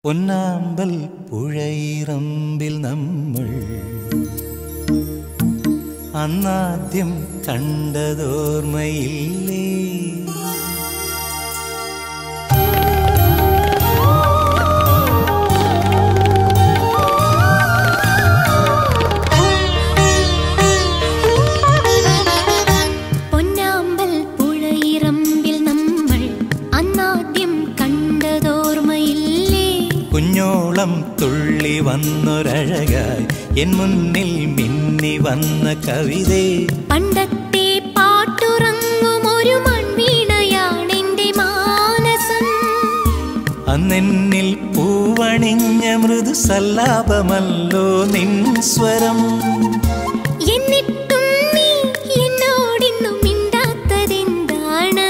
പൊന്നാമ്പൽ പുഴയിറമ്പിൽ നമ്മൾ അന്നാദ്യം കണ്ടതോർമ്മയില്ലേ പൊന്നാമ്പൽ പുഴയിറമ്പിൽ നമ്മൾ അന്നാദ്യം കണ്ടതോർമ്മയില്ലേ കുഞ്ഞോളം തുള്ളി വന്നൊരഴകായി എൻ മുന്നിൽ മിന്നി വന്ന കവിതേ പണ്ടത്തെ പാട്ടുറങ്ങും ഒരു മൺവീണയാണെന്റെ മാനസം അന്നെന്നിൽ പൂവണിഞ്ഞ മൃദു സല്ലാപമല്ലോ നിൻ സ്വരം എന്നിട്ടും നീ എന്നോടിന്നും മിണ്ടാത്തതെന്താണ്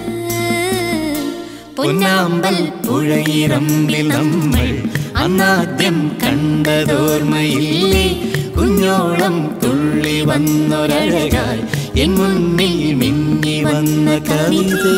പൊന്നാമ്പൽ പുഴയിറമ്പിൽ നമ്മൾ അന്നാദ്യം കണ്ടതോർമ്മയില്ലേ കുഞ്ഞോളം തുള്ളി വന്നൊരഴകായി എൻ മുന്നിൽ മിന്നി വന്ന കവിതേ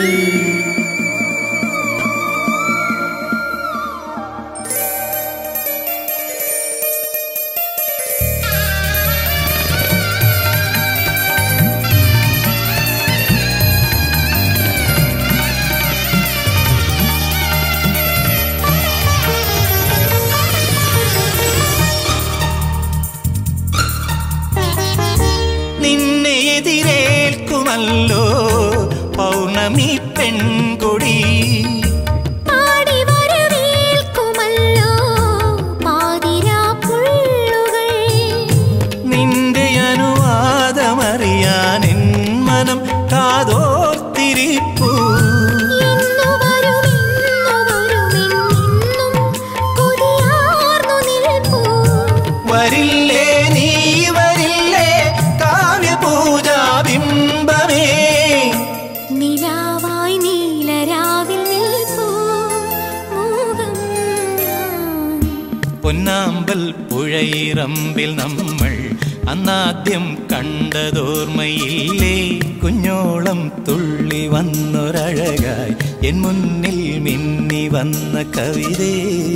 നിന്നെ എതിരേൽക്കുമല്ലോ പൗർണമി പെൺകൊടി പാടി വരവേൽക്കുമല്ലോ പാതിരാ പുള്ളുകൾ നിന്റെ അനുവാദമറിയാൻ എൻ മനം കാതോർത്തിരിപ്പൂ എന്നു വരും എന്നു വരും എന്നെന്നും കൊതിയാർന്നു നിൽപ്പൂ വരില്ലേ നീ വരില്ലേ കാവ്യപൂജാബിംബമേ നിലാവായി നീലരാവിൽ നിൽപ്പൂ മോഹം ഞാൻ പൊന്നാമ്പൽ പുഴയിറമ്പിൽ നമ്മൾ അന്നാദ്യം കണ്ടതോർമ്മയില്ലേ കുഞ്ഞോളം തുള്ളി വന്നൊരഴകായി എൻ മുന്നിൽ മിന്നി വന്ന കവിതേ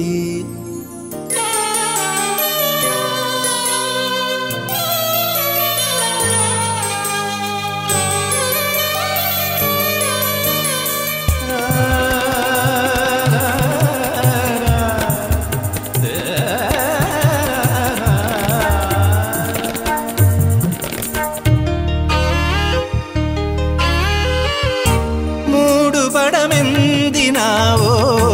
മൂടുപടമെന്തിനാവോ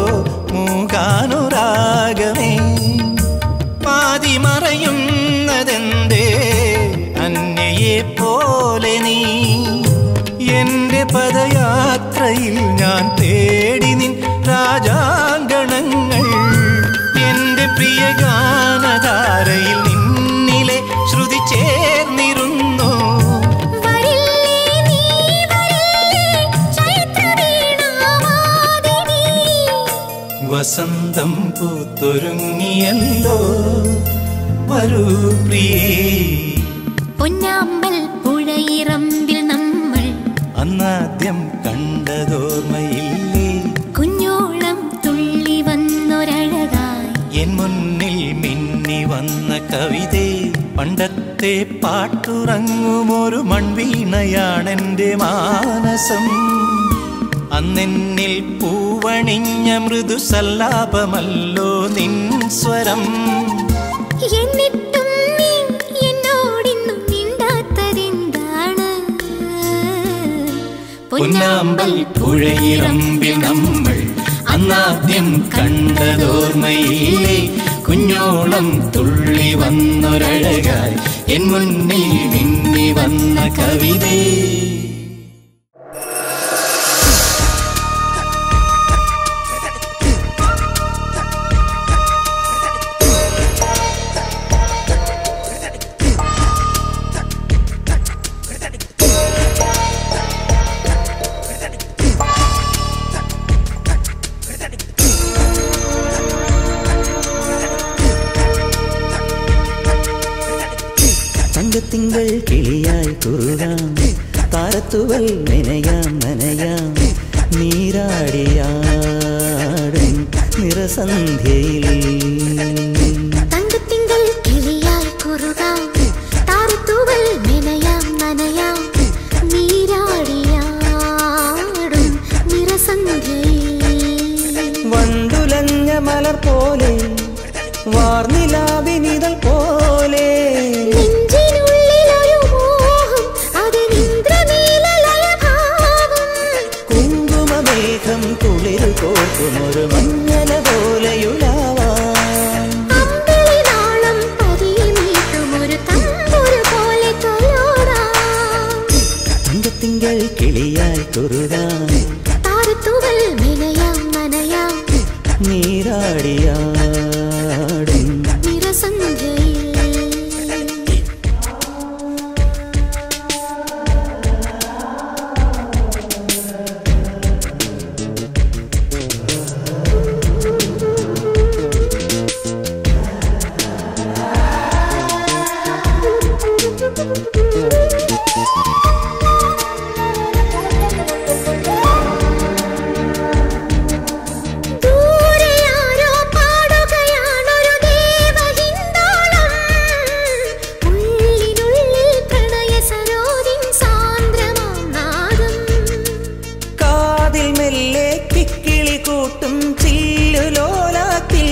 മൂകാനുരാഗമേ പാതി മറയുന്നതെന്തേ അന്യയെ പോലെ നീ എന്റെ പദയാത്രയിൽ ഞാൻ തേടി നിൻ രാജാങ്കണങ്ങൾ എന്റെ പ്രിയ ഗാനധാരയിൽ നിന്നിലെ ശ്രുതി ചേർന്നിരുന്നു വരില്ലേ നീ വരില്ലേ ചൈത്രവീണാവാദിനി വസന്തം പൂത്തൊരുങ്ങിയല്ലോ വരൂ പ്രിയേ പൊന്നാമ്പൽ പുഴയിറമ്പിൽ നമ്മൾ അന്നാദ്യം കണ്ടതോർമ്മയില്ലേ കുഞ്ഞോളം തുള്ളി വന്നൊരഴകായി എൻ മുന്നിൽ മിന്നി വന്ന കവിതേ പണ്ടത്തെ പാട്ടുറങ്ങുമൊരു മൺവീണയാണെന്റെ മാനസം അന്നെന്നിൽ പൂവണിഞ്ഞ മൃദു സല്ലാപമല്ലോ നിൻ സ്വരം എന്നിട്ടും നീ എന്നോടിന്നും മിണ്ടാത്തതെന്താണ് പൊന്നാമ്പൽ പുഴയിറമ്പിൽ നമ്മൾ അന്നാദ്യം കണ്ടതോർമ്മയില്ലേ കുഞ്ഞോളം തുള്ളി വന്നൊരഴകായി എൻ മുന്നിൽ മിന്നി വന്ന കവിതേ തങ്കത്തിങ്കൾ കിളിയായി കുറുകാം താരത്തുവൽ നനയാം നനയാം നീരാടിയാടും നിറസന്ധ്യയിൽ തങ്കത്തിങ്കൾ കിളിയായി കുറുകാം താരത്തൂവൽ മെനയാം നനയാം നീരാടിയാടും നിറസന്ധ്യയിൽ വണ്ടുലഞ്ഞ മലർ പോലെ വാർനിലാവിനിതൾ പോലെ നെഞ്ചിനുള്ളിലൊരു മോഹം അതിനിന്ദ്രനീലലയഭാവം കുങ്കുമമേഘം കുളിരു കോർക്കുമൊരു മഞ്ഞല പോലെയുലാവാം അമ്പിളിനാളം പതിയെ മീട്ടുമൊരു തമ്പുരു പോലെ തൊലോടാം തങ്കത്തിങ്കൾ കിളിയായി കുറുകാൻ താരത്തൂവൽ മെനയാം നനയാം നീരാടിയാടും നിറസന്ധ്യയിൽ ദൂരെയാരോ പാടുകയാണൊരു ദേവഹിന്ദോളം. ഉള്ളിനുള്ളിൽ പ്രണയസരോദിൻ സാന്ദ്രമാം നാദം. കാതിൽ മെല്ലെ കിക്കിളി കൂട്ടും ചില്ലുലോലാത്തിൽ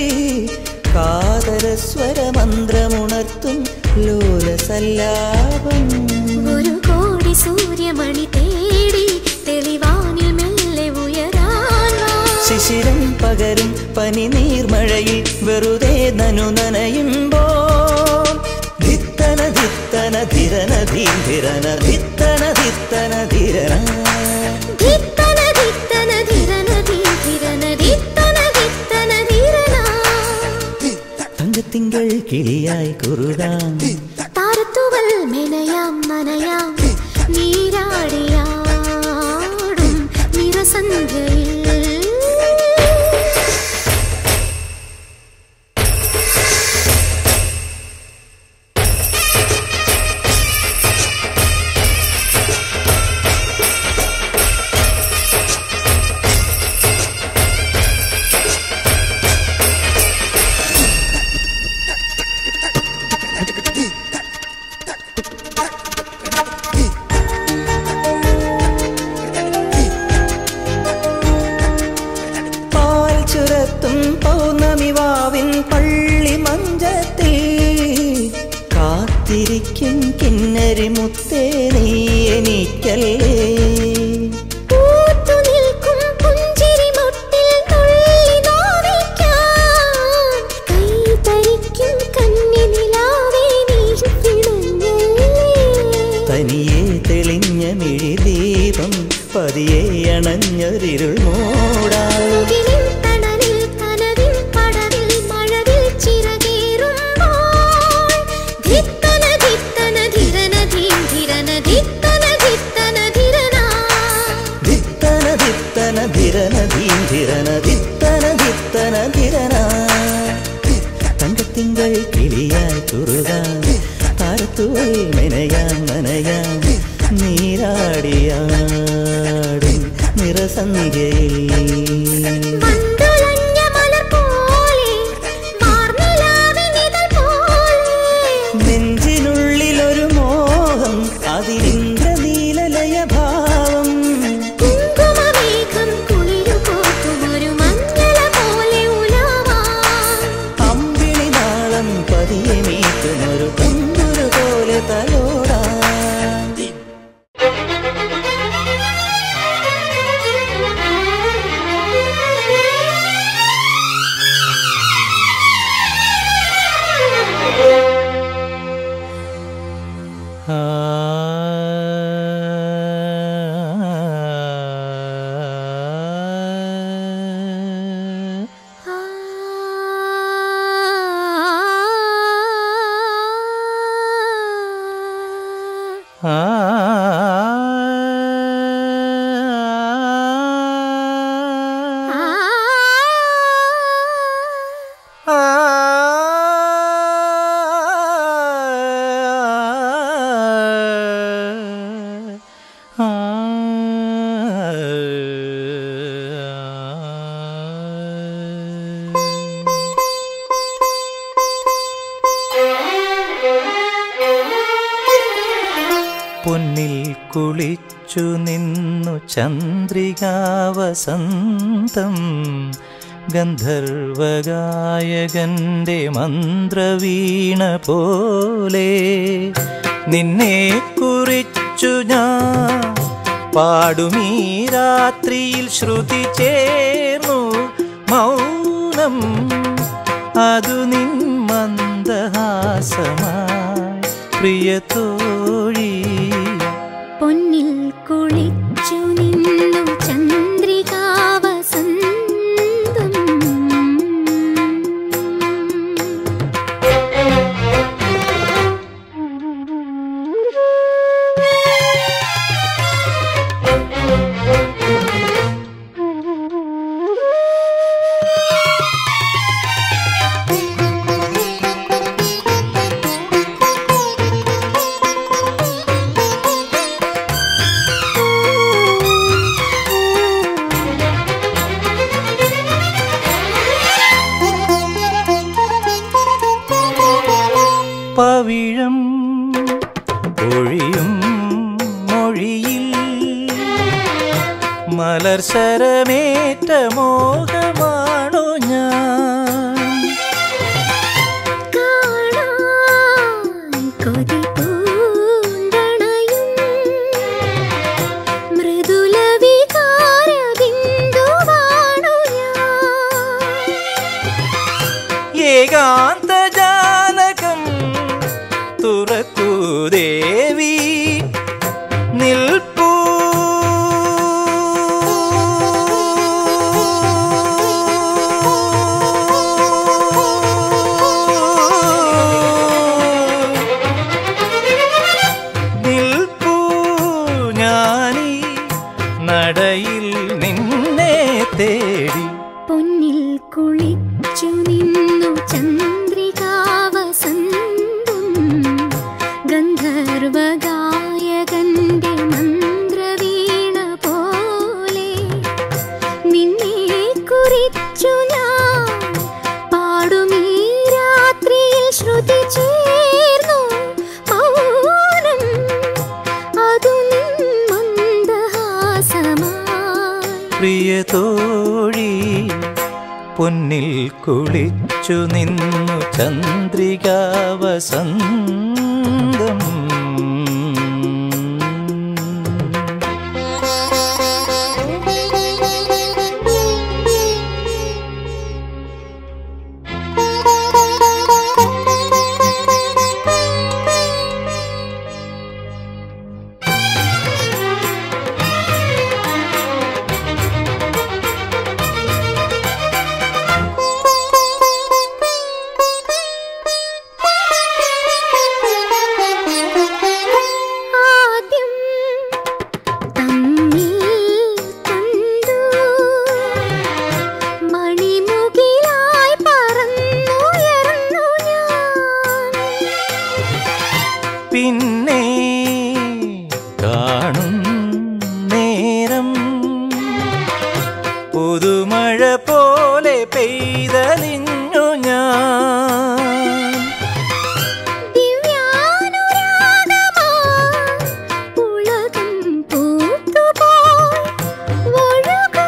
കാതരസ്വരമന്ത്രമുണർത്തും ലോലസല്ലാപം ഒരു കോടി സൂര്യമണി തേടി തെളിവാനിൽ മെല്ലെ ഉയരാൻ വാ. ശിശിരം പകരും പനി നീർമഴയിൽ വെറുതെ നനു നനയുമ്പോൾ ധിത്തന ധിത്തന ധിരന ധീരന ധിത്തന ധിത്തന ധിരന ധിത്തന ധിത്തന ധിരന ധീരന ധിത്തന ധിത്തന ധിരനാ. തങ്കത്തിങ്കൾ കിളിയായി കുറുകാം താരത്തൂവൽ മെനയാം നനയാം നീരാടിയാടും നിറസന്ധ്യയിൽ പാൽ ചുരത്തും പൗർണമി വാവിൻ പള്ളി മഞ്ചത്തിൽ കാത്തിരിക്കും കിന്നരി മുത്തേ നീ എനിക്കല്ലേ പൂത്തു നിൽക്കും പുഞ്ചിരിമൊട്ടിൽ തുള്ളി നോവിക്കാൻ കൈ തരിക്കും കന്നിനിലാവേ നീ പിണഞ്ഞല്ലേ തനിയെ തെളിഞ്ഞ മിഴിദീപം പതിയെ അണഞ്ഞൊരിരുൾ മൂടാ മുകിലിൻ തണലിൽ കനവിൻ പടവിൽ മഴവിൽ ചിറകേറുമ്പോൾ ധിത്തന ധിത്തന ധിരന ധീം ധിരന ധിത്തന ധിത്തന ധിരനാ. ധിത്തന ധിത്തന ധിരന ധീരന ധിത്തന ധിത്തന ധിരന തങ്കത്തിങ്കൾ കിളിയായി കുറുകാൻ താരത്തുവൽ മെനയാൻ നനയാൻ നീരാടിയാടും നിറസന്ധ്യയിൽ വണ്ടുലഞ്ഞ മലർ പോലെ, വാർനിലാവിനിതൾ പോലെ. നെഞ്ചിനുള്ളിലൊരു മോഹം അതിരിന്ദ്രനീലലയ ഭാവം കുങ്കുമമേഘം കുളിരു കോർക്കുമൊരു മഞ്ഞള പോലെ ഉലാവാം. അമ്പിളി നാളം പതിയെ മീറ്റുന്നൊരു തമ്പുരു പോലെ തലോടാ ആ കുളിച്ചു നിന്നു ചന്ദ്രികാവസന്തം ഗന്ധർവഗായകന്റെ മന്ത്രവീണ പോലെ നിന്നെ കുറിച്ചു ഞാൻ പാടുമീ രാത്രിയിൽ ശ്രുതി ചേർന്നു മൗനം അതു നിൻ മന്ദഹാസമായി പ്രിയത്തോഴി പൊന്നിൽ കുളിച്ചു നിന്നു ചന്ദ്രികാവസന്തം പവിഴം ഒഴിയും മൊഴിയിൽ മലർശരമേറ്റ മോഹമാണോ ഞാൻ കാണാൻ കൊതി പൂണ്ടണയും മൃദുല വികാര ബിന്ദുവാണു ഞാൻ ഏകാന്ത ജാലകം തുറക്കൂ ദേവി നിൽപ്പൂ നിൽപ്പൂ ഞാനീ നടയിൽ നിന്നെ തേടി പൊന്നിൽ കുളിച്ചു നിന്നു ചന്ദ്രികാവസന്തം ഗന്ധർവഗായകന്റെ മന്ത്രവീണ പോലെ നിന്നെ കുറിച്ചു ഞാൻ പാടുമീ രാത്രിയിൽ ശ്രുതി ചേർന്നു മൗനം അതു നിൻ മന്ദഹാസമായി പ്രിയതോഴി പൊന്നിൽ കുളിച്ചു നിന്നു ചന്ദ്രികാവസന്തം ആദ്യം തമ്മിൽ കണ്ടു മണിമുകിലായി പറന്നുയർന്നു ഞാൻ പിന്നെ കാണും നേരം പുതുമഴ പോലെ പെയ്തലിഞ്ഞു ഞാൻ ദിവ്യാനുരാഗമായി പുളകം പൂത്തുപോയി ഒഴുകൂ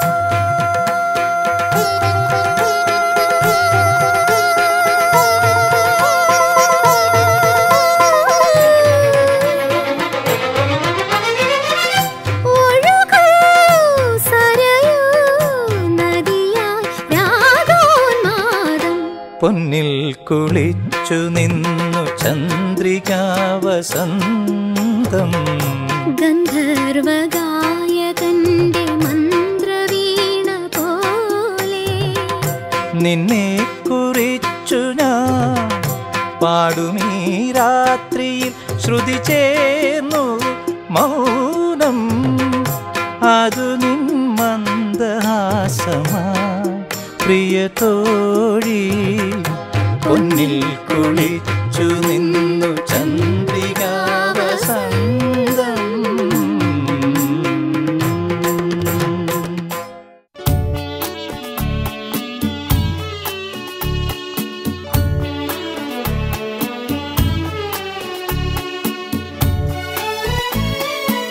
ഒഴുകൂ സരയൂ നദിയായി രാഗോന്മാദം പൊന്നിൽ കുളിച്ചു നിന്നു ചന്ദ്രികാവസന്തം ഗന്ധർവഗായകന്റെ മന്ത്രവീണ പോലെ നിന്നെ കുറിച്ചു ഞാൻ പാടുമീ രാത്രിയിൽ ശ്രുതി ചേർന്നു മൗനം അതു നിൻ മന്ദഹാസമായി പ്രിയതോഴി പൊന്നിൽ കുളിച്ചു നിന്നു ചന്ദ്രികാവസന്തം ും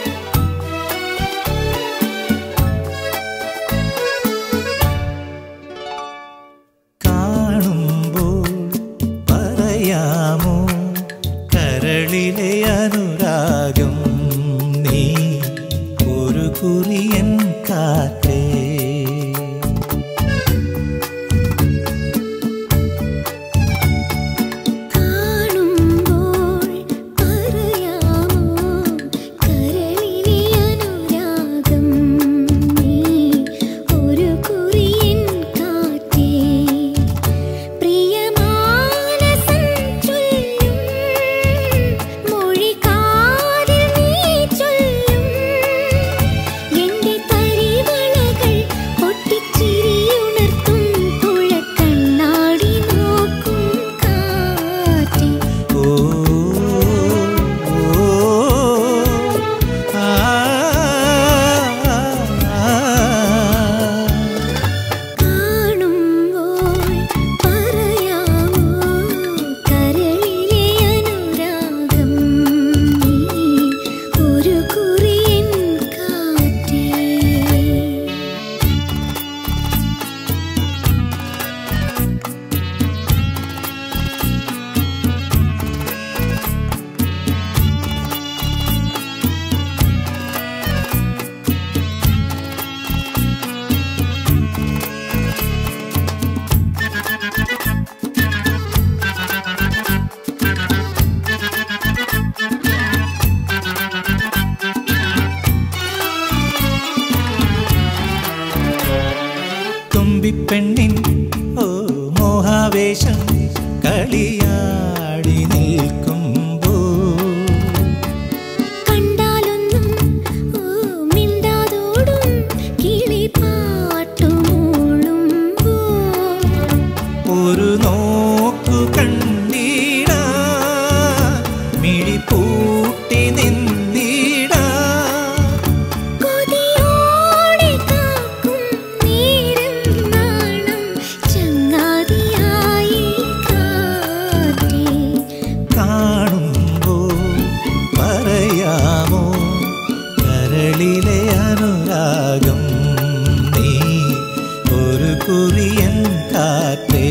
ലേശം കളിയാടി നിൽക്കുമ്പോ കണ്ടാലൊന്നും ഓ മിണ്ടാതോടും കിളിപാട്ടുമൂളുമ്പോ ഒരു നോക്കു കണ്ടീടാ മിഴി പൂട്ടി നിന്നീടാ കൊതിയോടെ കാക്കും നേരം നാണം ചങ്ങാതിയായി കാറ്റേ കാണുമ്പോ പറയാമോ കരളിലെ അനുരാഗം നീ ഒരു കുറിയൻ കാറ്റേ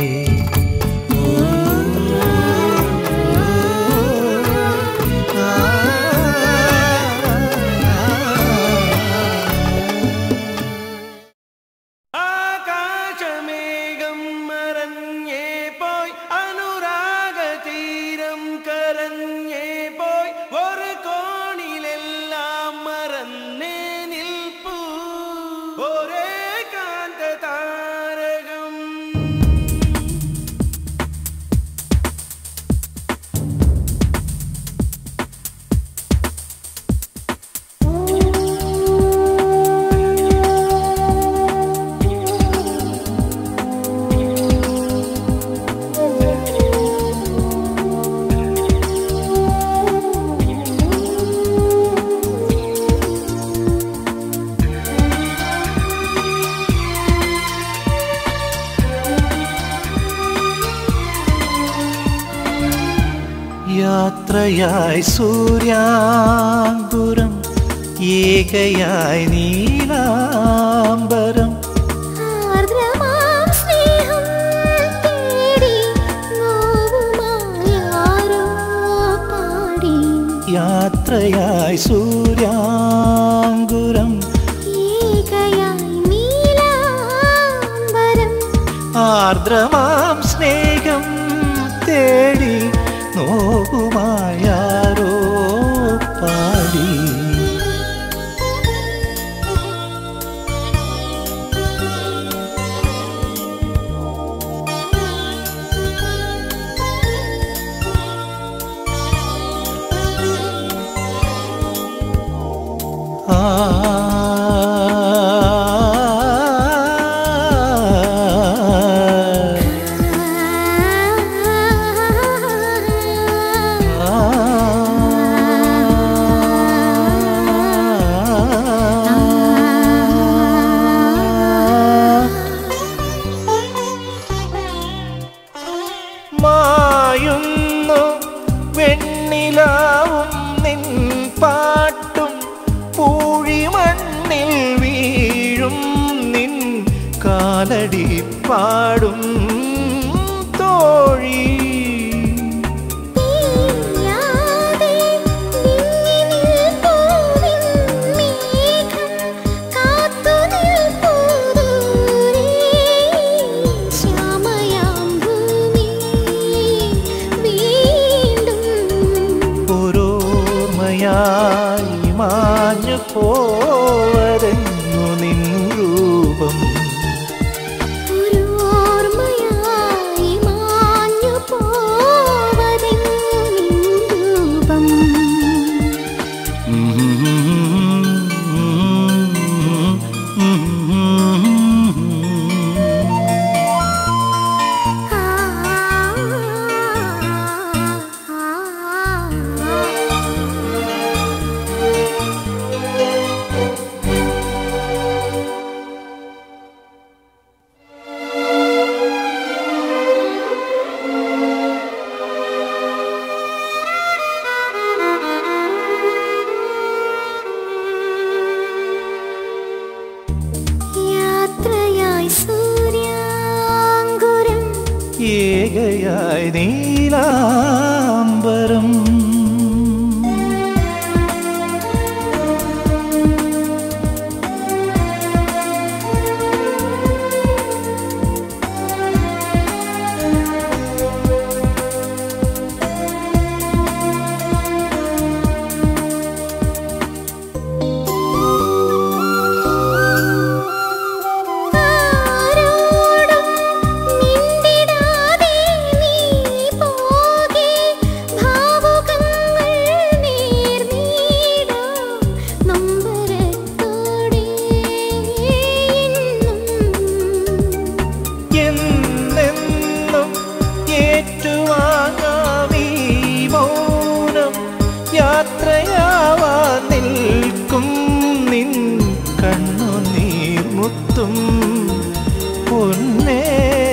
ആകാശമേഘം മറഞ്ഞേ പോയി അനുരാഗ തീരം കരഞ്ഞേ പോയി ഒരു കോണിലെല്ലാം മറന്നേ നിൽപ്പൂ ഒരേ കാന്ത താരകം യാത്രയായി സൂര്യാങ്കുരം ഏകയായി നീലാംബരം ആർദ്രമാം സ്നേഹം തേടി നോവുമായാരോ പാടി യാത്രയായി സൂര്യാങ്കുരം ഏകയായി നീലാംബരം ആർദ്രമാം സ്നേഹം തേടി നോകുമായാരോ പാടി ആ മായുന്നു വെണ്ണിലാവും നിൻ പാട്ടും പൂഴിമണ്ണിൽ വീഴും നിൻ കാലടി പാടും തോഴി തീയാതെ നിന്നിൽ പൂവിൻ മേഘം കാത്തു നിൽപ്പൂ ദൂരെ ശ്യാമയാം ഭൂമി വീണ്ടും ഓരോർമ്മയായി മാഞ്ഞു പോവതെന്നു നിൻ രൂപം ഒരു ഓർമ്മയായി മാഞ്ഞു പോവതെങ്ങു നിൻ രൂപം യാത്രയായി സൂര്യാങ്കുരം ഏകയായി നീലാംബരം ആരോടും മിണ്ടിടാതെ ഏറ്റുവാങ്ങാമീ മൗനം യാത്രയാവാൻ നിൽക്കും നിൻ കണ്ണുനീർ മുത്തും പൊന്നേ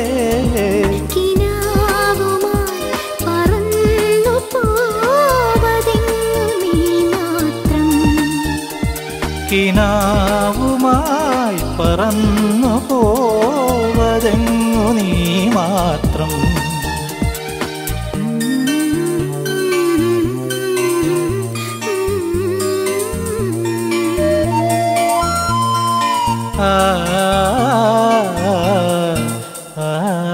കിനാവുമായി പറന്നു പോവതെങ്ങു നീ മാത്രം കിനാവുമായി പറന്നു പോവതെങ്ങു നീ മാത്രം ആ ആ,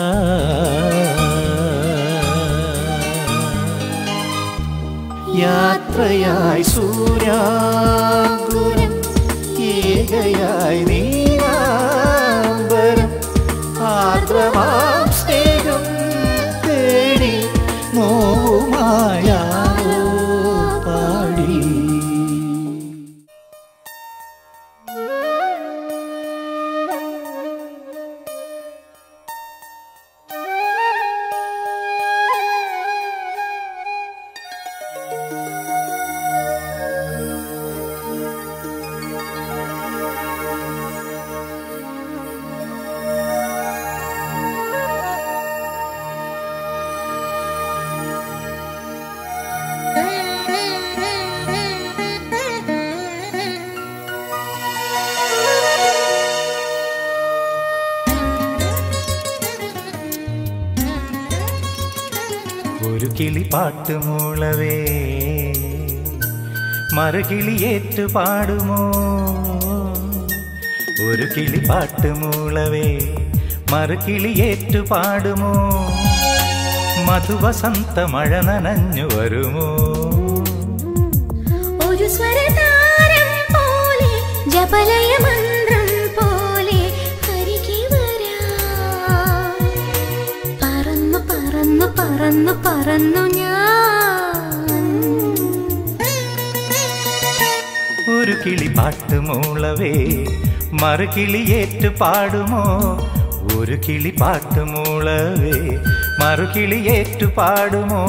യാത്രയായി സൂര്യാങ്കുരം ഏകയായി നീരാംബരം ആർദ്രമാം സ്നേഹം തേടി നോവുമായാവോ പാടി ഒരു കിളി പാട്ട് മൂളവേ മറുകിളിയേറ്റു പാടുമോ ഒരു കിളി പാട്ട് മൂളവേ മറുകിളിയേറ്റു പാടുമോ മധുവസന്ത മഴ നനഞ്ഞു വരുമോ ഒരു സ്വരതാരം പോലെ ജപലയ മന്ത്രം പോലെ അരികെ വരാം പറന്നു പറന്നു പറന്നു പറന്നു ഞാൻ ഒരു കിളി പാട്ട് മൂളവേ മറുകിളിയേറ്റു പാടുമോ ഒരു കിളി പാട്ട് മൂളവേ മറുകിളിയേറ്റു പാടുമോ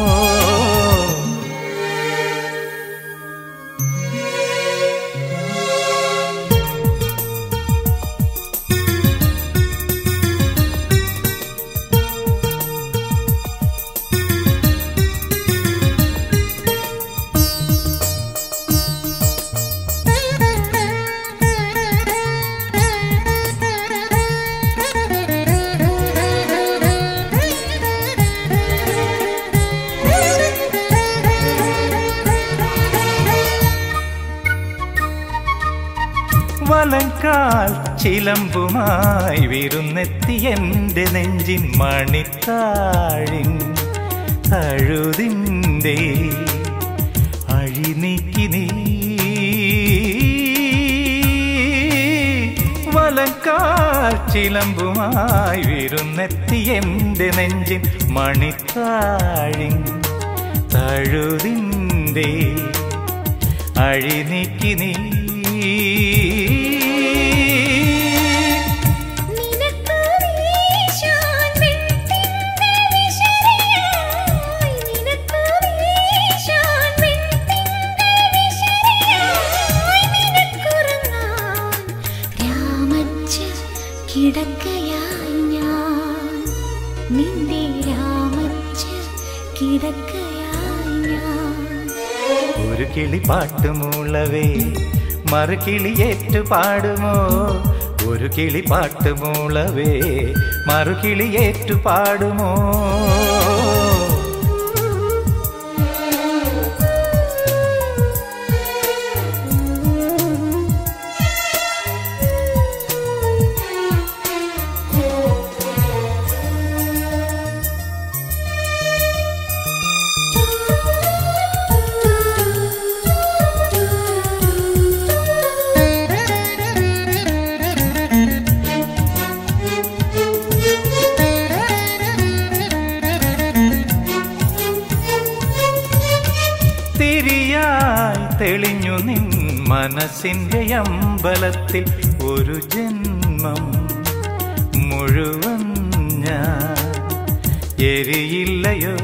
വലങ്കാൽ ചിലമ്പുമായി വിരുന്നെത്തി എൻ്റെ നെഞ്ചിൻ മണിത്താഴിൻ തഴുതിൻ്റെ അഴിനീക്കി നീ വലങ്കാൽ ചിലമ്പുമായി വിരുന്നെത്തി എൻ്റെ നെഞ്ചിൻ മണിത്താഴിൻ തഴുതിൻ്റെ അഴിനീക്കി നീ നിനക്ക് വീശാൻ വെൺതിങ്കൾ വിശറിയായി നിനക്ക് വീശാൻ വെൺതിങ്കൾ വിശറിയായി നിനക്കുറങ്ങാൻ രാമച്ച കിടക്കയായി ഞാൻ നിന്റെ രാമച്ച കിടക്കയായി ഞാൻ ഒരു കിളി പാട്ട് മൂളവേ മറുകിളിയേറ്റു പാടുമോ ഒരു കിളി പാട്ട് മൂളവേ മറുകിളിയേറ്റു പാടുമോ തിരിയായി തെളിഞ്ഞു നിൻ മനസ്സിന്റെ അമ്പലത്തിൽ ഒരു ജന്മം മുഴുവൻ ഞാൻ എരിയില്ലയോ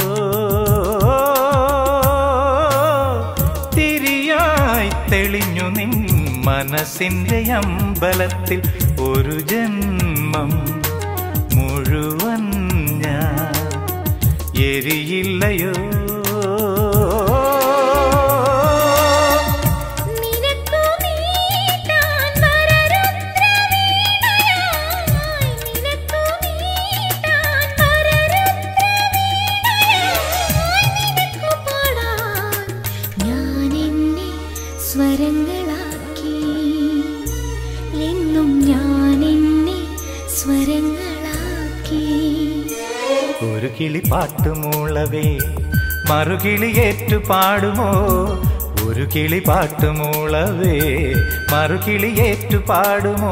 തിരിയായി തെളിഞ്ഞു നിൻ മനസ്സിന്റെ അമ്പലത്തിൽ ഒരു ജന്മം മുഴുവൻ ഞാൻ എരിയില്ലയോ നിനക്കു മീട്ടാൻ വരരുദ്രവീണയായി നിനക്കു മീട്ടാൻ വരരുദ്രവീണയായി നിനക്കു പാടാൻ ഞാൻ എന്നെ സ്വരങ്ങളാക്കി എന്നും ഞാൻ എന്നെ സ്വരങ്ങളാക്കി ഒരു കിളി പാട്ടുമൂളവേ മറുകിളി ഏറ്റു പാടുമോ ഒരു കിളി പാട്ടുമൂളവേ മറുകിളി ഏറ്റു പാടുമോ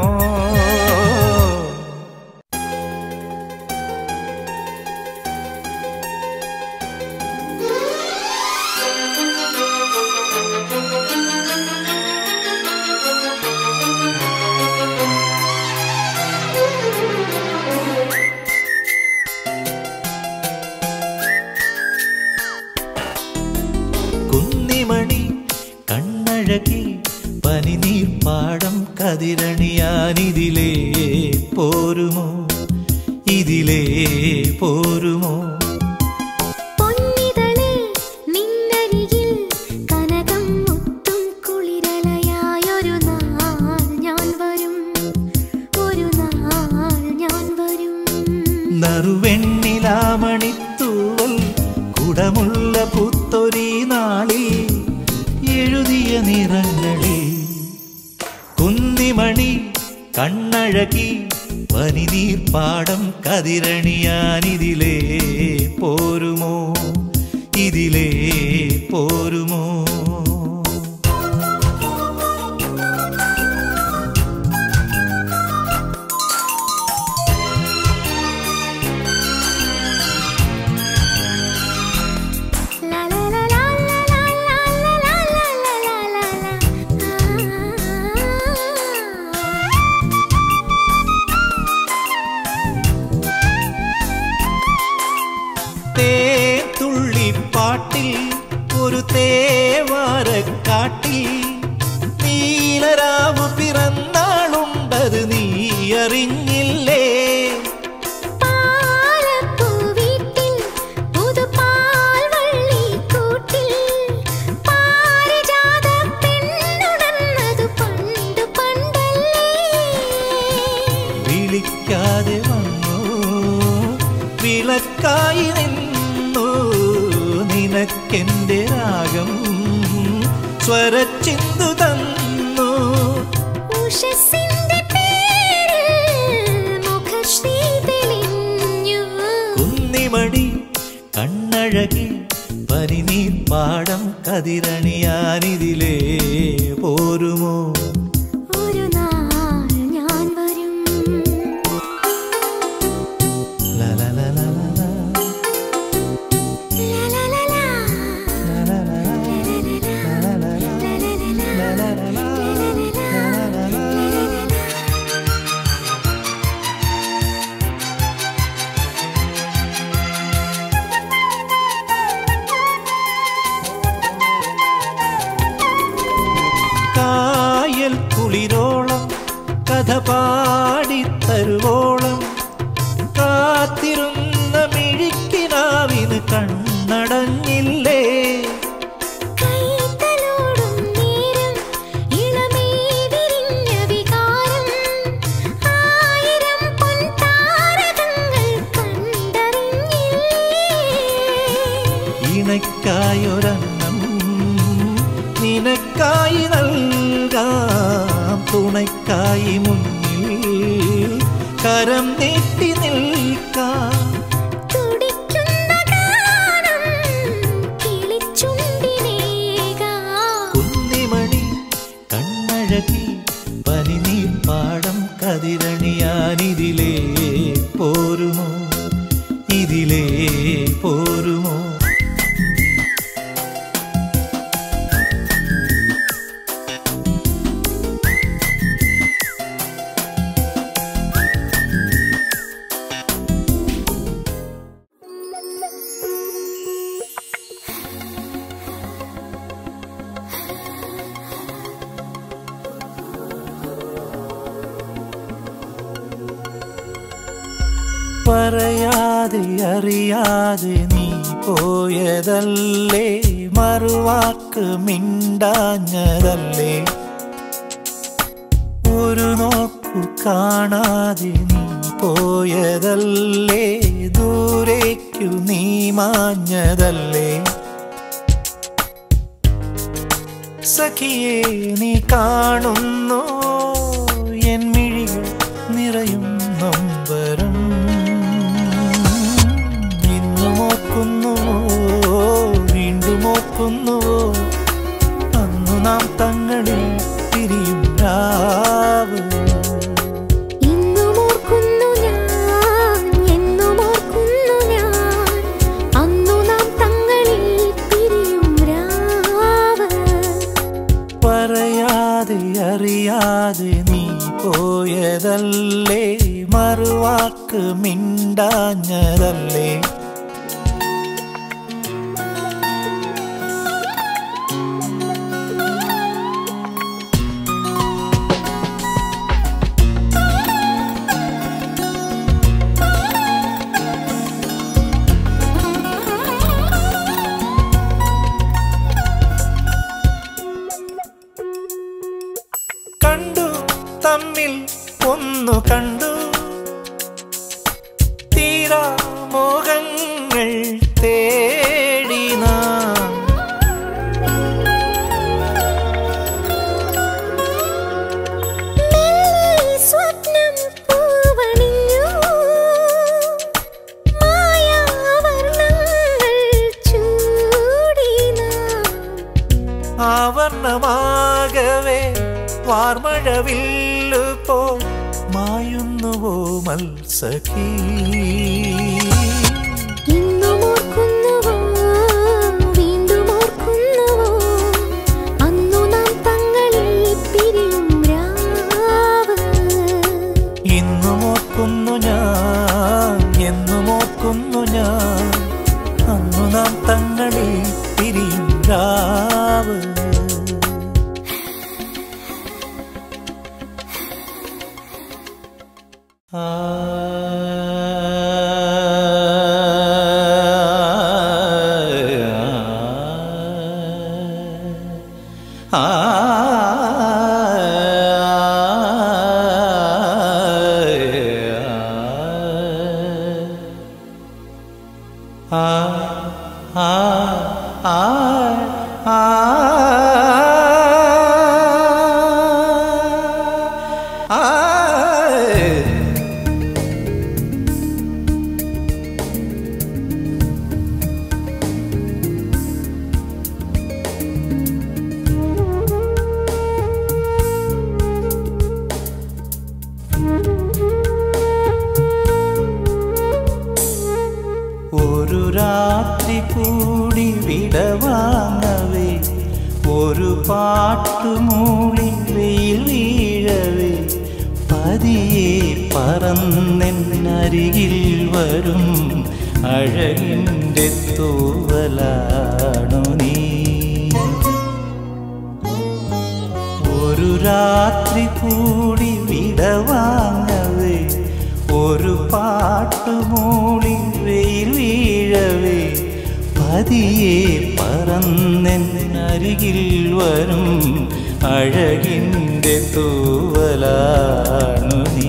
കുന്നിമണി കണ്ണഴകി പനിനീർപ്പാടം കതിരണിയാനിതിലേ പോരുമോ ഇതിലേ പോരുമോ പൊന്നിതളേ നിന്നരികിൽ കനകം മുത്തും കുളിരലയായൊരു നാൾ ഞാൻ വരും ഒരു നാൾ ഞാൻ വരും നറുവെണ്ണിലാമണിത്തൂവൽ കുടമുള്ള പുത്തൊരീ നാളിൽ എഴുതിയ നിറങ്ങളിൽ കുന്നിമണി കണ്ണഴകി പനിനീർപ്പാടം കതിരണിയാനിതിലേ പോരുമോ ഇതിലേ പോരുമോ ലാ ലാ ലാ ലാ ലാ ലാ ലാ ലാ ലാ ലാ ലാ തേത്തുള്ളിപ്പാട്ടിൽ ഒരു തേവാരക്കാട്ടിൽ നീലരാവ് പിറന്നാളുണ്ടത് നീ അറിഞ്ഞില്ലേ പാലപ്പൂവീട്ടിൽ പുതുപാൽവള്ളിക്കൂട്ടിൽ പാരിജാത പെണ്ണുണർന്നതു പണ്ടു പണ്ടല്ലേ വിളിക്കാതെ വന്നു വിളക്കായി നിന്നു നിനക്കെന്റെ രാഗം സ്വരച്ചിന്തു തന്നു ഉഷസ്സിന്റെ പേരിൽ മുഖശ്രീ തെളിഞ്ഞു കുന്നിമണി കണ്ണഴകി പനിനീർപ്പാടം കതിരണിയാനിതിലേ പോരുമോ ഒരു നാൾ ഞാൻ വരും ലലലലലല, ലലലലാ, കായൽ കുളിരോളം കഥ പാടിത്തരുവോളം കാത്തിരുന്ന മിഴിക്കിനാവിന് കണ്ണടഞ്ഞില്ലേ കൈതലോടും നേരം ഇളമേ വിരിഞ്ഞ വികാരം ആയിരം പൊൻതാരകങ്ങൾ കണ്ടറിഞ്ഞില്ലേ ഇണയ്ക്കായൊരെണ്ണം നിനക്കായി നൽകാം തുണയ്ക്കായി മുന്നിൽ കരം നീട്ടി നിൽക്കാം തുടിക്കുന്ന ഗാനം കിളിച്ചുണ്ടിനേകാം കുന്നിമണി കണ്ണഴകി പനിനീർപ്പാടം കതിരണിയാനിതിലേ പോരുമോ ഇതിലേ പോരുമോ പറയാതെ അറിയാതെ നീ പോയതല്ലേ മറുവാക്ക് മിണ്ടാഞ്ഞതല്ലേ ഒരു നോക്കു കാണാതെ നീ പോയതല്ലേ ദൂരേക്കു നീ മാഞ്ഞതല്ലേ സഖിയെ നീ കാണുന്നു എൻ മിഴികൾ നിറയും നൊമ്പരം ഇന്നും ഓർക്കുന്നുവോ വീണ്ടും ഓർക്കുന്നുവോ അന്നു നാം തങ്ങളിൽ പിരിയും രാവ് ഇന്നും ഓർക്കുന്നു ഞാൻ എന്നും ഓർക്കുന്നു ഞാൻ അന്നു നാം തങ്ങളിൽ പിരിയും രാവ് പറയാതെ അറിയാതെ നീ പോയതല്ലേ മറുവാക്ക് മിണ്ടാഞ്ഞതല്ലേ കണ്ടു തമ്മിൽ ഒന്നു കണ്ടു തീരാ മോഹങ്ങൾ തേടി നാം മെല്ലെ സ്വപ്നം പൂവണിഞ്ഞു മായാവർണ്ണങ്ങൾ ചൂടി നാം ആവർണമാകവേ വാർമഴവില്ലു പോ മായുന്നുവോ മത്സഖീ ഇന്നും ഓർക്കുന്നുവോ വീണ്ടും ഓർക്കുന്നുവോ അന്നു നാം തങ്ങളിൽ പിരിയും രാവ് ഇന്നും ഓർക്കുന്നു ഞാൻ എന്നും ഓർക്കുന്നു ഞാൻ അന്നു നാം തങ്ങളിൽ പിരിയും രാവ് ഒരു രാത്രി കൂടി വിടവാങ്ങവേ ഒരു പാട്ടുമൂളി വെയിൽ വീഴവേ പതിയെ പറന്നെന്നരികിൽ വരും അഴകിൻ്റെ തൂവലാണു നീ ഒരു രാത്രി കൂടി വിടവാങ്ങവേ ഒരു പാട്ടുമൂളി വെയിൽ വീഴവേ പതിയെ പറന്നെന്നരികിൽ വരും അഴകിൻ്റെ തൂവലാണു നീ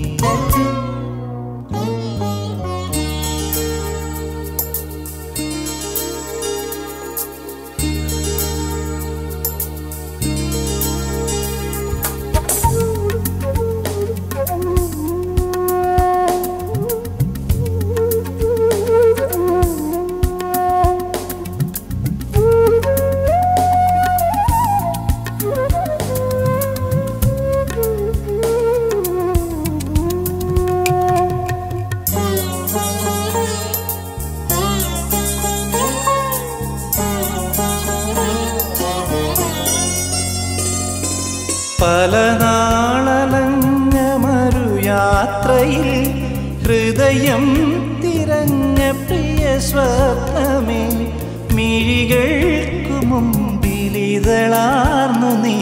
പല നാളലഞ്ഞ മറുയാത്രയിൽ ഹൃദയം തിരഞ്ഞ പ്രിയ സ്വപ്നമേ മിഴികൾക്കു മുമ്പിലിതളാർന്നു നീ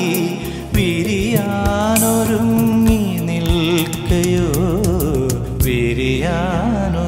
വിരിയാനൊരുങ്ങി നിൽക്കയോ വിരിയാനൊരുങ്ങി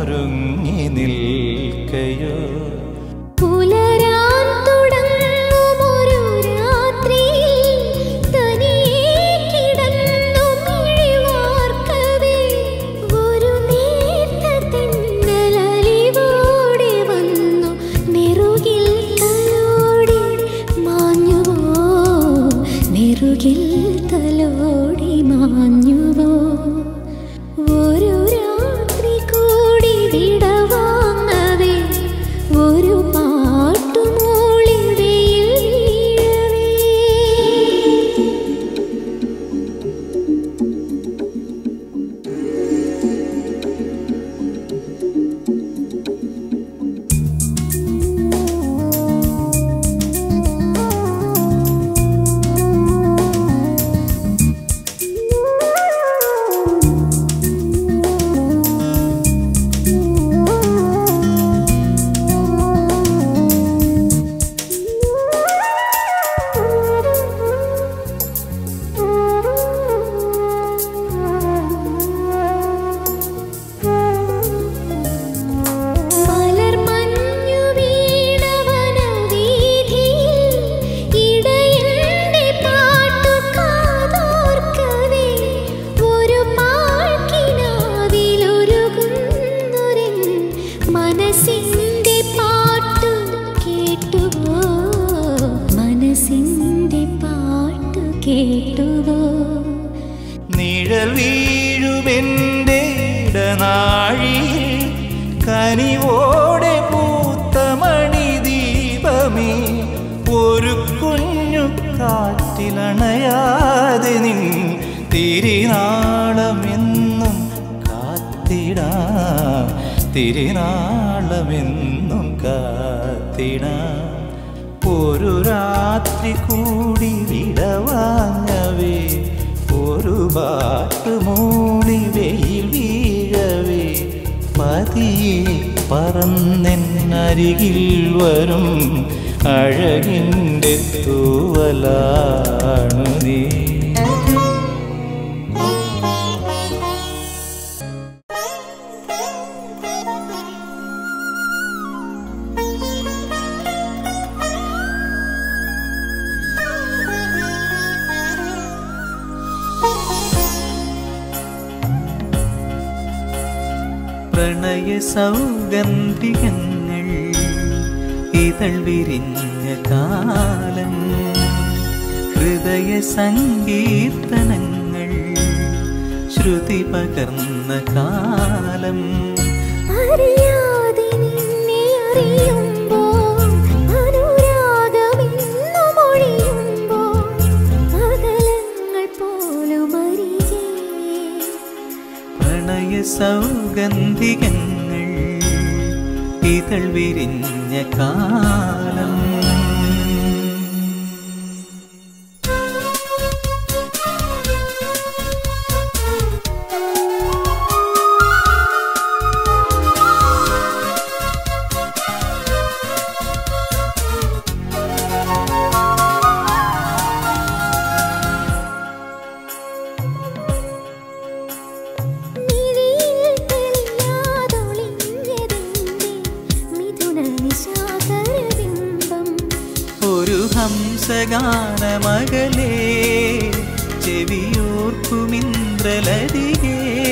മനസ്സിന്റെ പാട്ടു കേട്ടുവോ മനസ്സിന്റെ പാട്ടു കേട്ടുവോ നിഴൽ വീഴുമെൻ്റെ ഇടനാഴിയിൽ കനിവോടെ പൂത്ത മണിദീപമേ ഒരു കുഞ്ഞു കാറ്റിലണയാതെ നിൻ തിരിനാളമെന്നും കാത്തിടാം തിരിനാളമെന്നും കാത്തിടാം ഒരു രാത്രി കൂടി വിടവാങ്ങവേ ഒരു ബാട്ട് മൂടി വെയിൽ വീഴവേ പതിയെ പറന്നെന്നരികിൽ വരും അഴകിൻ്റെ തൂവലാണു നീ പ്രണയ സൗഗന്ധികങ്ങൾ ഇതൾ വിരിഞ്ഞ കാലം ഹൃദയ സങ്കീർത്തനങ്ങൾ ശ്രുതി പകർന്ന കാലം അറിയാതെ നിന്നെ അറിയുമ്പോൾ അനുരാഗമെന്നും ഒഴിയുമ്പോൾ അകലങ്ങൾ പോലും അരികെ പ്രണയ സൗഗന്ധികങ്ങൾ ഇതൾ വിരിഞ്ഞ കാലം മിഴിയിൽ തെളിയാതൊളിഞ്ഞതെന്തേ മിഥുന നിശാകരബിംബം ഒരു ഹംസഗാനമകലേ ചെവിയോർക്കുമിന്ദ്രലതികേ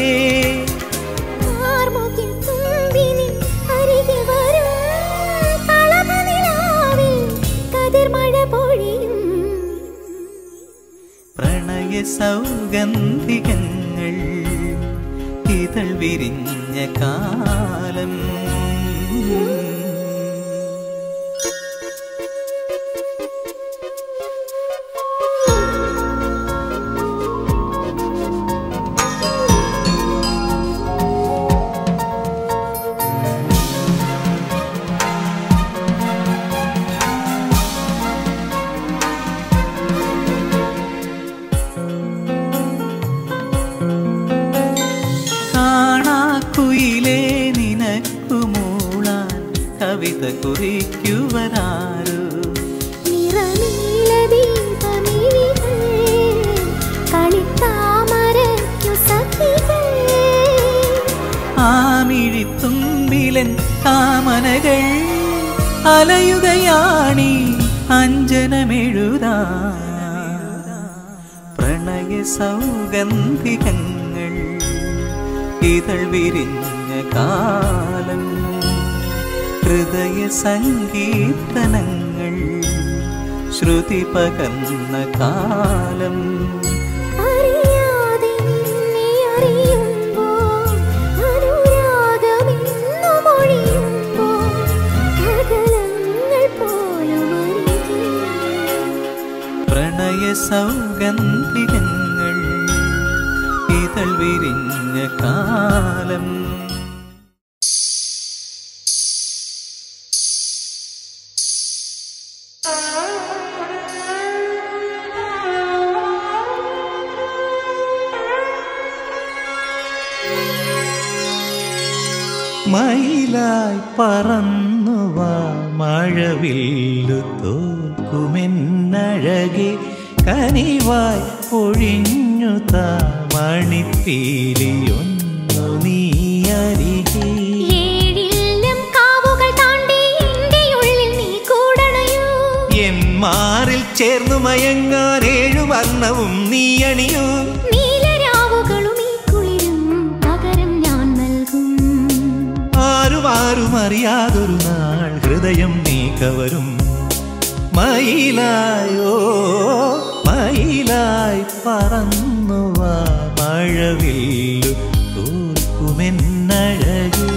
ആർമുകിൽ തുമ്പിനിൻ അരികെ വരും കളഭനിലാവിൽ കതിർമഴ പൊഴിയും പ്രണയ സൗഗന്ധികങ്ങൾ ഇതൾ വിരിഞ്ഞ കാലം കാണാക്കുയിലേ നിനക്കു മൂളാൻ കവിത കുറിക്കുവരാരോ നിറനീലദീപമിഴികൾ കളിത്താമരയ്ക്കു സഖികൾ ആമിഴിത്തുമ്പിലൻ കാമനകൾ അലയുകയാണി അഞ്ജനമെഴുതാ പ്രണയ സൗഗന്ധികങ്ങൾ ഇതൾ വിരിഞ്ഞ കാലം ഹൃദയ സങ്കീർത്തനങ്ങൾ ശ്രുതി പകർന്ന കാലം അറിയാതെ നിന്നെ അറിയുമ്പോൾ അനുരാഗമെന്നും ഒഴിയുമ്പോൾ അകലങ്ങൾ പോലും അരികെ പ്രണയ സൗഗന്ധികങ്ങൾ ഇതൾ വിരിഞ്ഞ കാലം മയിലായി പറന്നുവാ മഴവില്ലു തോൽക്കുമെന്നഴകെ കനിവായി പൊഴിഞ്ഞു താ മണിപ്പീലിയൊന്നു നീ അരികെ ഏഴില്ലം കാവുകൾ താണ്ടി എൻ്റെ ഉള്ളിൽ നീ കൂടണയോ എൻ മാറിൽ ചേർന്നു മയങ്ങാൻ ഏഴു വർണ്ണവും നീ അണിയൂ നീലരാവുകളും ഈ കുളിരും പകരം ഞാൻ നൽകും ആരു ആരു ആരും അറിയാതൊരു നാൾ ഹൃദയം നീ കവരും മയിലായോ മയിലായി പറന്നു വാ മഴവില്ലു തോൽക്കുമെന്നഴകേ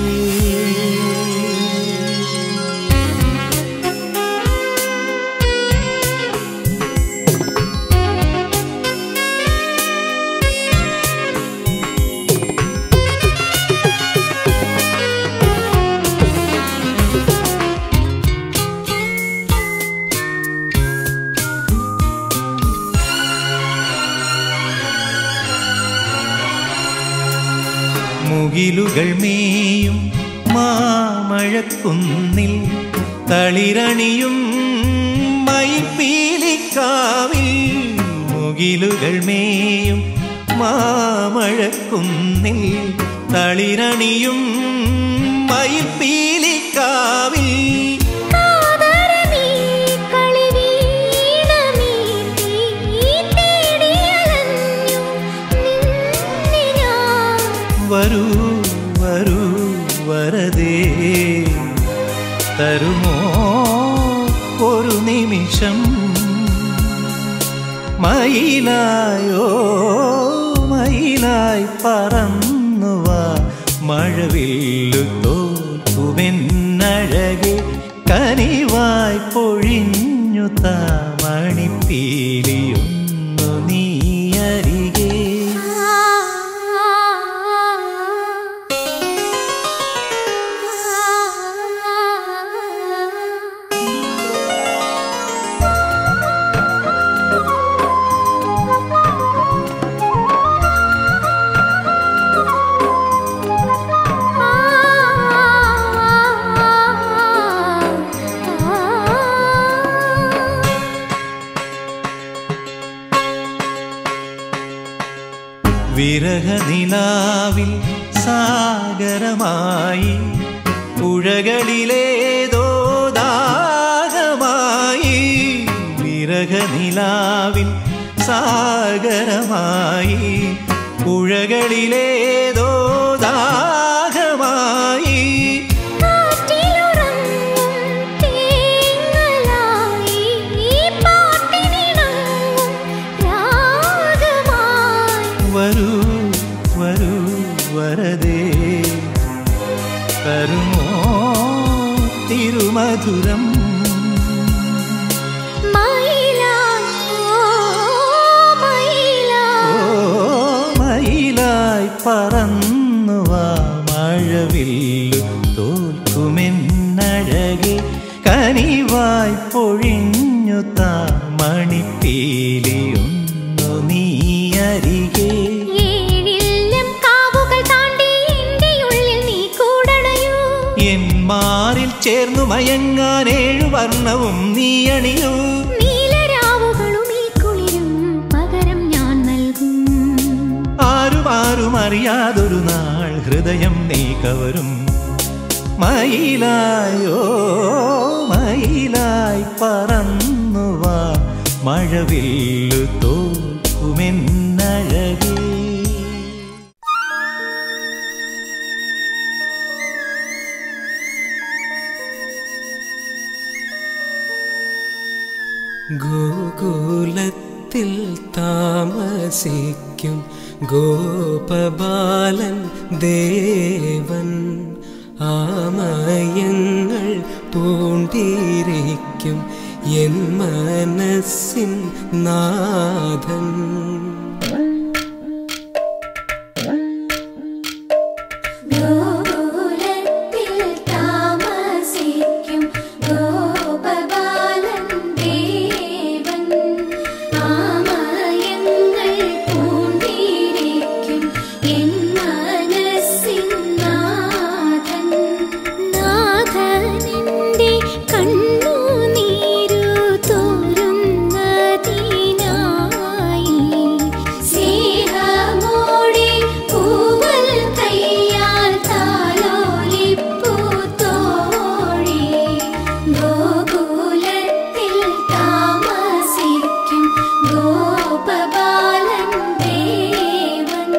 മുകിലുകൾ മേയും മാമഴക്കുന്നിൽ തളിരണിയും മയിൽപ്പീലിക്കാവിൽ മുകിലുകൾ മേയും മാമഴക്കുന്നിൽ തളിരണിയും മയിൽപ്പീലിക്കാവിൽ കാതരമീ കളിവീണമീ നീ തേടിയലഞ്ഞു നിന്നെ ഞാൻ വരൂ വരൂ വരതേ തരുമോ ഒരു നിമിഷം മയിലായോ മയിലായി പറന്നു വാ മഴവില്ലു തോൽക്കുമെന്നഴകെ കനിവായി പൊഴിഞ്ഞു താമണിപ്പീലിയൊന്നു നീ അരികെ വിരഹനിലാവിൽ സാഗരമായി പുഴകളിലേതോ ദാഹമായി വിരഹനിലാവിൽ സാഗരമായി പുഴകളിലേതോ ദാഹമായി കാറ്റിലുറങ്ങും തേങ്ങലായി ഈ പാട്ടിനിണങ്ങും രാഗമായി വരൂ വരൂ വരതേ തരുമോ തിരുമധുരം മയിലായി ഓ മയിലായി ഓ മയിലായി പറന്നു വാ മഴവില്ലു തോൽക്കുമെന്നഴകെ കനിവായി പൊഴിഞ്ഞു താ മണിപ്പീലിയൊന്നു നീ അരികെ ഏഴില്ലം കാവുകൾ താണ്ടി എൻ്റെ ഉള്ളിൽ നീ കൂടണയൂ എൻ മാറിൽ ചേർന്നു മയങ്ങാൻ ഏഴു വർണ്ണവും നീ അണിയൂ നീലരാവുകളും ഈ കുളിരും പകരം ഞാൻ നൽകും ആരും ആരും അറിയാതൊരു നാൾ ഹൃദയം നീ കവരും മയിലായോ മയിലായി പറന്നു വാ മഴവില്ലു തോൽക്കുമെന്നഴകേ ഗോകുലത്തിൽ താമസിക്കും ഗോപബാലൻ ദേവൻ ആമയങ്ങൾ പൂണ്ടിരിക്കും എൻ മനസ്സിൻ നാഥൻ ഗോകുലത്തിൽ താമസിക്കും ഗോപബാലൻ ദേവൻ ആമയങ്ങൾ പൂണ്ടിരിക്കും എൻ മനസ്സിൻ നാഥൻ നാഥനെന്റെ കണ്ണുനീരു തോരുന്നതിനായി സ്നേഹമോടെ പൂവൽ കയ്യാൽ താലോലിപ്പൂ തോഴി ഗോകുലത്തിൽ താമസിക്കും ഗോപബാലൻ ദേവൻ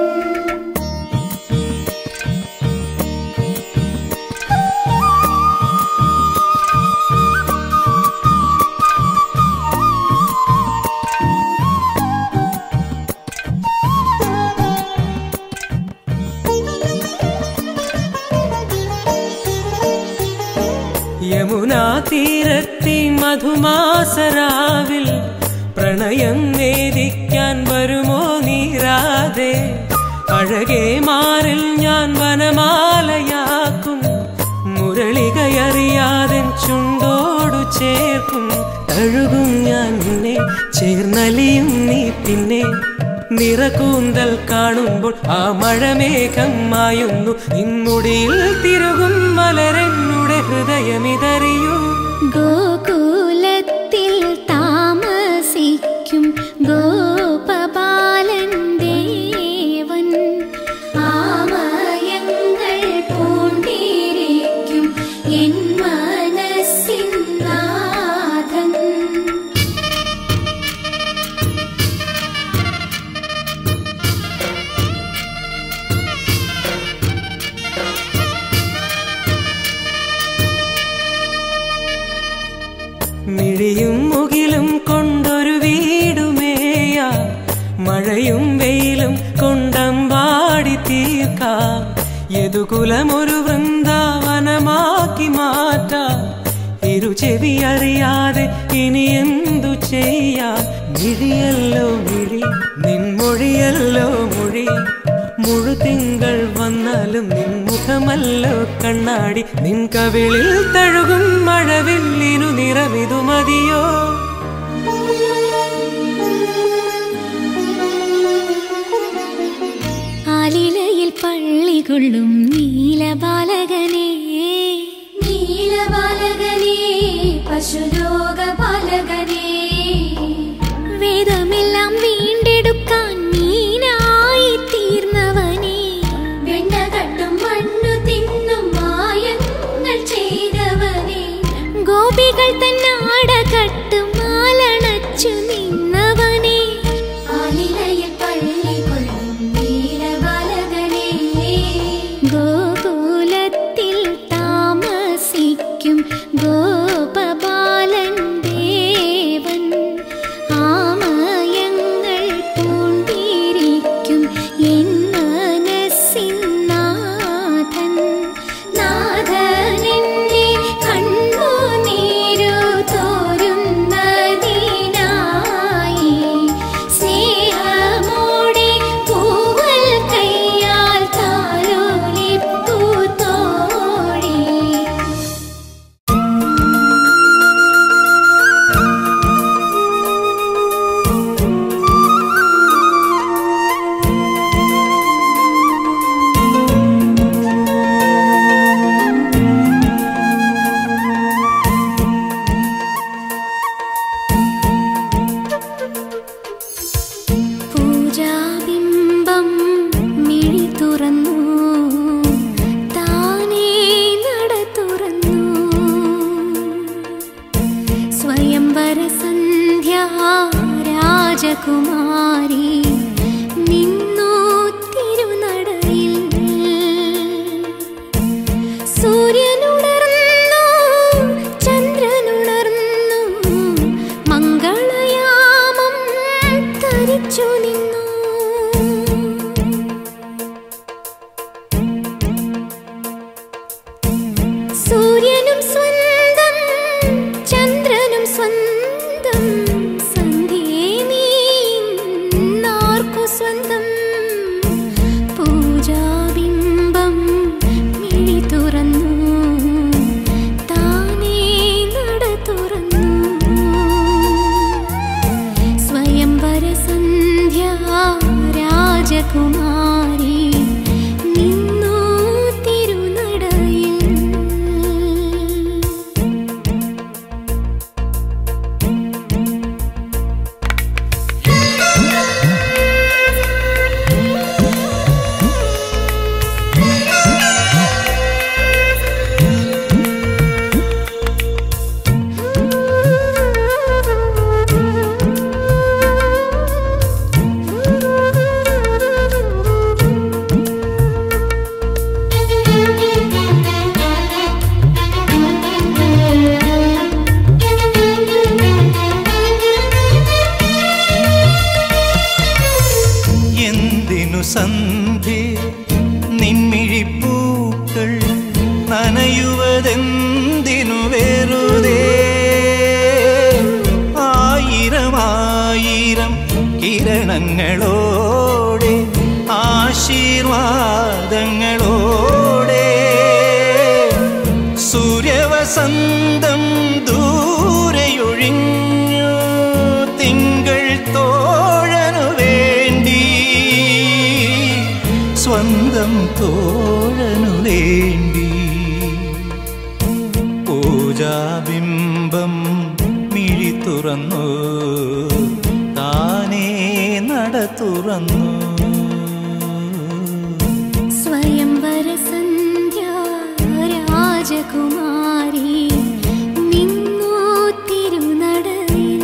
യമുനാ തീരത്തി മധുമാസരാവിൽ പ്രണയം വേദിക്കാൻ വരുമോ നീരാതെ അഴകെ മാറിൽ ഞാൻ വനമാലയാക്കും മുരളികയറിയാതെ ചുണ്ടോടു ചേർക്കും തഴുകും ഞാൻ നിന്നെ ചേർന്നലിയും നീ പിന്നെ നിറകൂന്തൽ കാണുമ്പോൾ ആ മഴമേഘം മായുന്നു നിന്നുടിയിൽ തിരുകും മലരെന്നുടെ ഹൃദയമിതറിയൂ ഗോകുലത്തിൽ താമസിക്കും ഗോപബാലൻ ദേവൻ ആമയങ്ങൾ പൂണ്ടിരിക്കും എൻ മനസ്സിൻ നാഥൻ മിഴിയും മുകിലും കൊണ്ടൊരു വീടുമേയ മഴയും വെയിലും കൊണ്ടമ്പാടി തീർക്കാം യദുകുലമൊരു വൃന്ദാവനമാക്കി മാറ്റാം ഇരുചെവി അറിയാതെ ഇനി എന്തു ചെയ്യാം മിഴിയല്ലോ മിഴി നിൻമൊഴിയല്ലോ മൊഴി മുഴുതിങ്കൾ വന്നാലും നിൻ മുഖമല്ലോ കണ്ണാടി നിൻ കവിളിൽ തഴുകും മഴവില്ലിനു നിറമിതു മതിയോ ആലിലയിൽ പള്ളി കൊള്ളും നീലബാലകനെ നീലബാലകനെ പശുലോകപാലകനെ വേദമെല്ലാം വീണ്ടെടുക്കാൻ മീനായി തീർന്നവനെ വെണ്ണ കട്ടും മണ്ണു തിന്നും മായങ്ങൾ ചെയ്തവനെ ഗോപികൾ തന്നാട കട്ടും മാലണച്ചു നിന്നവനെ ആലിലയിൽ പള്ളി കൊള്ളും നീലബാലകനെ ഗോകുലത്തിൽ താമസിക്കും ഗോപബാലൻ ദേവൻ ആമയങ്ങൾ പൂണ്ടിരിക്കും എൻ മനസ്സിൻ നാഥൻ നാഥനെന്നെ കണ്ണുനീരു തോരുന്നതിനായി സ്നേഹമോടെ പൂവൽ കയ്യാൽ താലോലിപ്പൂ തോഴി പൂജാബിംബം മിഴി തുറന്നു താനേ നട തുറന്നു സ്വയംവര സന്ധ്യ രാജകുമാരി നിന്നു തിരുനടയിൽ സൂര്യനുണർന്നു ചന്ദ്രനുണർന്നു മംഗളയാമം തരിച്ചു നിന്നു സൂര്യനും സ്വന്തം ചന്ദ്രനും സ്വന്തം സന്ധ്യേ നീ നാർക്കു സ്വന്തം പൂജാബിംബം മിഴി തുറന്നു താനേ നട തുറന്നു സ്വയംവര സന്ധ്യ രാജകുമാരി നിന്നു തിരുനടയിൽ എന്തിനു സന്ധ്യ നിൻമിഴിപ്പൂക്കൾ നനയുവതെന്തിനു വേ ഗുണങ്ങളോടെ ആശീർവാദങ്ങളോടെ സൂര്യവസന്തം ദൂരെയൊഴിഞ്ഞു തിങ്കൾ തോഴനു വേണ്ടി സ്വന്തം തോഴനു വേണ്ടി പൂജാബിംബം മിഴി തുറന്നു താനേ നട തുറന്നു സ്വയംവര സന്ധ്യ രാജകുമാരി നിന്നു തിരുനടയിൽ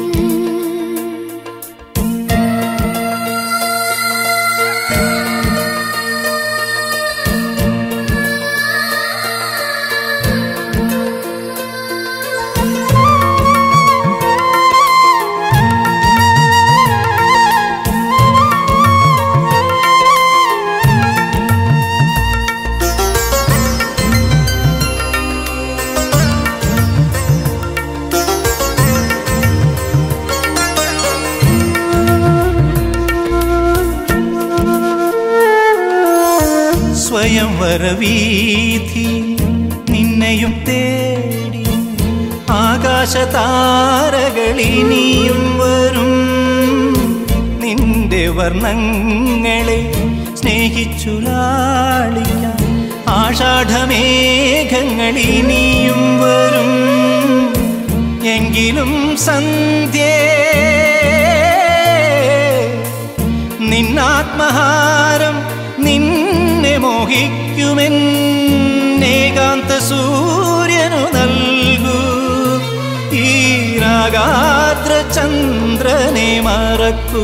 സ്വയം വരവീഥി നിന്നെയും തേടി ആകാശതാരകളിനിയും വരും നിന്റെ വർണ്ണങ്ങളെ സ്നേഹിച്ചു ലാളിക്കാൻ ആഷാഢമേഘങ്ങളിനിയും വരും എങ്കിലും സന്ധ്യേ നിന്നാത്മഹാരം നിന്നെ മോഹിക്കുമെന്നേകാന്ത സൂര്യനു നൽകൂ ഈ രാഗാദ്ര ചന്ദ്രനെ മറക്കൂ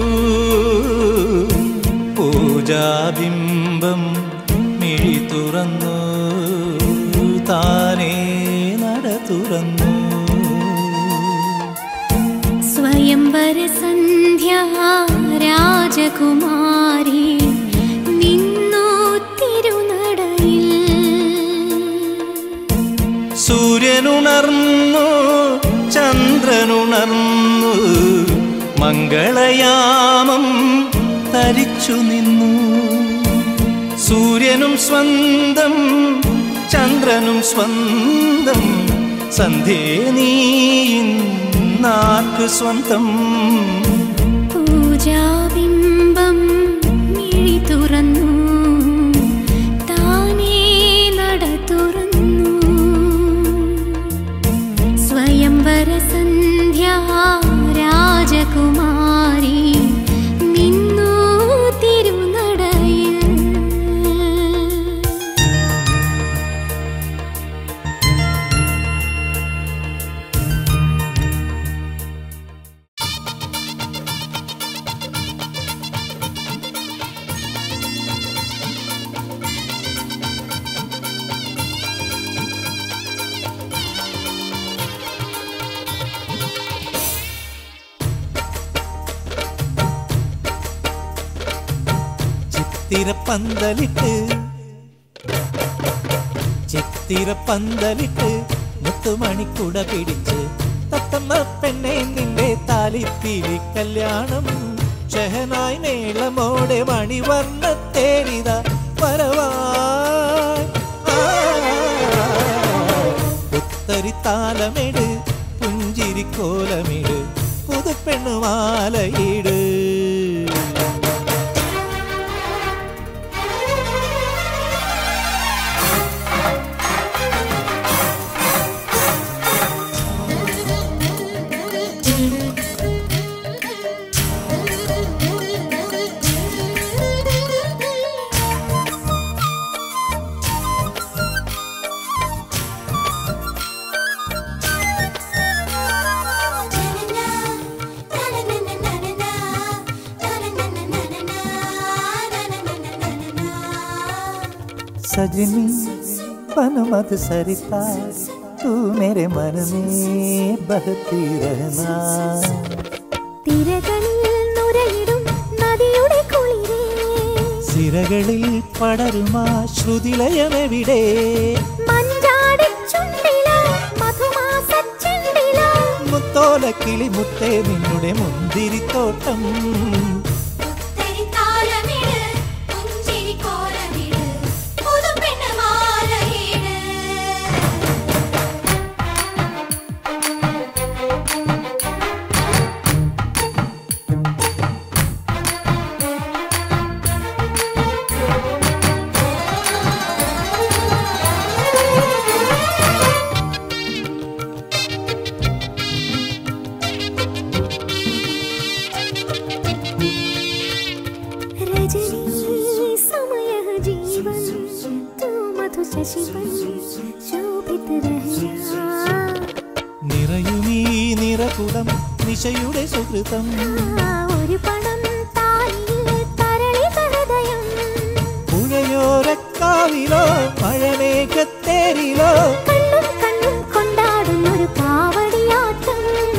പൂജാബിംബം മിഴി തുറന്നു താനേ നട തുറന്നു സ്വയംവര സന്ധ്യ രാജകുമാരി നിന്നു തിരുനടയിൽ സൂര്യനുണർന്നു ചന്ദ്രനുണർന്നു മംഗളയാമം തരിച്ചു നിന്നു സൂര്യനും സ്വന്തം ചന്ദ്രനും സ്വന്തം സന്ധ്യേ നീ നാക്ക് സ്വന്തം പൂജാബിംബം മിഴി തുറന്നു താനേ നട തുറന്നു സ്വയംവര സന്ധ്യ രാജകുമാരി നിന്നു തിരുനടയിൽ ചിത്തിരപ്പന്തലിട്ട് ചിത്തിരപ്പന്തലിട്ട് മുത്തുമണിക്കുട പിടിച്ച് തത്തമ്മ പെണ്ണെ നിന്റെ താലിപ്പീലി കല്യാണം ഷഹനായി മേളമോടെ മണിവർണ്ണ തേടിത വരവായി പുത്തരി താലമിട് പുഞ്ചിരി കോലമിട് പുതുപ്പെണ്ണുമാലയിട് सजनी पन मत सरिता तू मेरे मन में बहती रहना തിരകളിൽ നുരയിടും നദിയുടെ കുളിരേ സിരകളിൽ പടരുമാ ശ്രുതിലയമെവിടെ മഞ്ചാടിച്ചുണ്ടിലോ മധുമാസച്ചുണ്ടിലോ മുത്തോല കിളി മുത്തേ നിന്നുടെ മുന്തിരിത്തോട്ടം കുടം നിശയുടെ സുഹൃതം ആ, ഒരു പണം താലിൽ തരളിത ഹൃദയം പുഴയോരക്കാവിലോ മഴമേഘത്തേരിലോ കണ്ണും കണ്ണും കൊണ്ടാടുന്നൊരു കാവടിയാട്ടം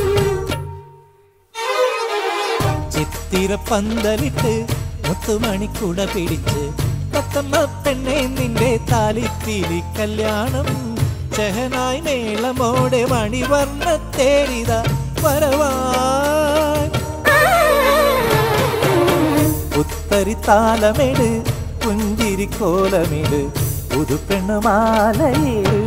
ചിത്തിര പന്തലിട്ട് മുത്തുമണിക്കുട പിടിച്ച് തത്തമ്മ പെണ്ണെ നിന്റെ താലിത്തിരി കല്യാണം ചെഹനായി മേളമോടെ മണിവർണ്ണ തേരിത വരവാൻ ഉത്തരി താലമിട് പുഞ്ചിരി കോലമിട് പുതുപ്പെണ്ണുമാലയിട്